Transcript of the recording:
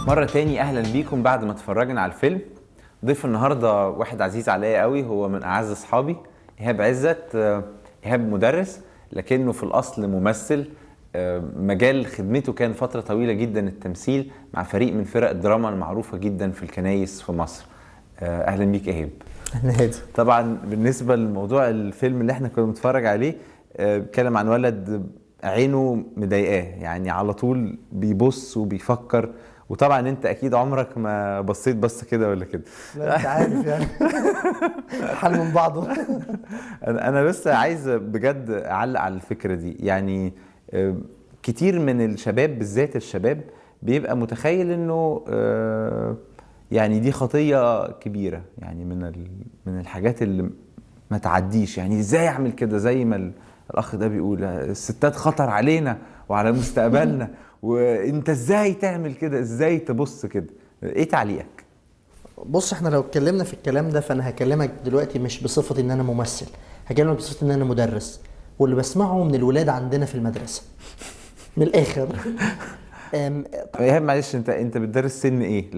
مرة تاني أهلا بيكم بعد ما اتفرجنا على الفيلم ضيف النهاردة واحد عزيز عليا قوي هو من أعز أصحابي إيهاب عزت آه، إيهاب مدرس لكنه في الأصل ممثل آه، مجال خدمته كان فترة طويلة جدا التمثيل مع فريق من فرق الدراما المعروفة جدا في الكنايس في مصر آه، أهلا بيك إيهاب انا هادي طبعا بالنسبه لموضوع الفيلم اللي احنا كنا بنتفرج عليه آه، بيتكلم عن ولد عينه مضايقاه يعني على طول بيبص وبيفكر وطبعا انت اكيد عمرك ما بصيت بص كده ولا كده لا انت عارف يعني حل من بعضه انا أنا بس عايز بجد اعلق على الفكره دي يعني آه، كتير من الشباب بالذات الشباب بيبقى متخيل انه آه، يعني دي خطيه كبيره يعني من ال- من الحاجات اللي ما تعديش يعني ازاي اعمل كده زي ما ال- الاخ ده بيقول الستات خطر علينا وعلى مستقبلنا وانت ازاي تعمل كده ازاي تبص كده ايه تعليقك بص احنا لو اتكلمنا في الكلام ده فانا هكلمك دلوقتي مش بصفتي ان انا ممثل هكلمك بصفتي ان انا مدرس واللي بسمعه من الولاد عندنا في المدرسه من الاخر أم، طب ايهاب معلش انت انت بتدرس سن ايه